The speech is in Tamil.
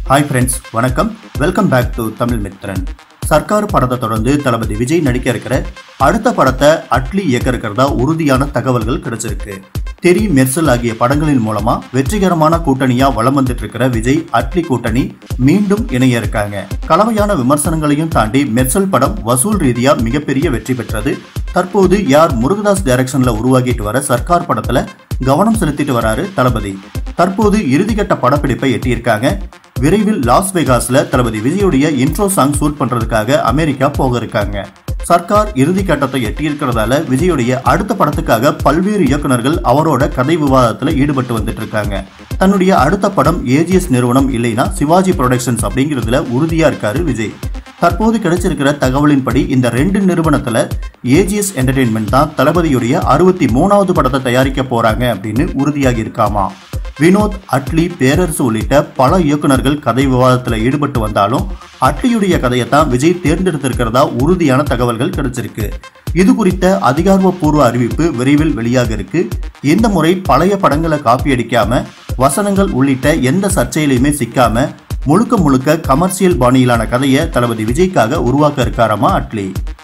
ஹாய் ஃப்ரெண்ட்ஸ் வணக்கம் welcome back to Tamil Mithran Sarkar படத்தை தொடர்ந்து தளபதி விஜய் நடிக்க இருக்கிற அடுத்த படத்தை அட்லி இயக்க இருக்கிறதா உறுதியான தகவல்கள் கிடைச்சிருக்கு தெரி மெர்சல் ஆகிய படங்களின் மூலமா வெற்றிகரமான கூட்டணியா வலம் வந்துட்டு இருக்கிற விஜய் அட்லி கூட்டணி மீண்டும் இணைய இருக்காங்க கலவையான விமர்சனங்களையும் தாண்டி மெர்சல் படம் வசூல் ரீதியா மிகப்பெரிய வெற்றி பெற்றது தற்போது யார் முருகதாஸ் டைரக்ஷன்ல உருவாக்கிட்டு வர சர்க்கார் படத்துல கவனம் செலுத்திட்டு வராரு தளபதி தற்போது இறுதிக்கட்ட படப்பிடிப்பை எட்டியிருக்காங்க விரைவில் லாஸ் வெகாஸ்ல தளபதி விஜயுடைய இன்ட்ரோ சாங் ஷூட் பண்றதுக்காக அமெரிக்கா போக இருக்காங்க சர்க்கார் இறுதி கட்டத்தை எட்டியிருக்கிறதால விஜயுடைய அடுத்த படத்துக்காக பல்வேறு இயக்குனர்கள் அவரோட கதை விவாதத்துல ஈடுபட்டு வந்துட்டு இருக்காங்க தன்னுடைய அடுத்த படம் ஏஜிஎஸ் நிறுவனம் இல்லைன்னா சிவாஜி ப்ரொடக்ஷன்ஸ் அப்படிங்கிறதுல உறுதியா இருக்காரு விஜய் தற்போது கிடைச்சிருக்கிற தகவலின்படி இந்த ரெண்டு நிறுவனத்துல ஏஜிஎஸ் என்டர்டெயின்மெண்ட் தான் தளபதியுடைய அறுபத்தி மூணாவது படத்தை தயாரிக்க போறாங்க அப்படின்னு உறுதியாகி இருக்காமா வினோத் அட்லி பேரரசு உள்ளிட்ட பல இயக்குனர்கள் கதை விவாதத்தில் ஈடுபட்டு வந்தாலும் அட்லியுடைய கதையை தான் விஜய் தேர்ந்தெடுத்திருக்கிறதா உறுதியான தகவல்கள் கிடைச்சிருக்கு இது குறித்த அதிகாரப்பூர்வ அறிவிப்பு விரைவில் வெளியாக இருக்கு இந்த முறை பழைய படங்களை காப்பி அடிக்காம வசனங்கள் உள்ளிட்ட எந்த சர்ச்சையிலையுமே சிக்காம முழுக்க முழுக்க கமர்ஷியல் பாணியிலான கதையை தளபதி விஜய்க்காக உருவாக்க இருக்காராமா அட்லி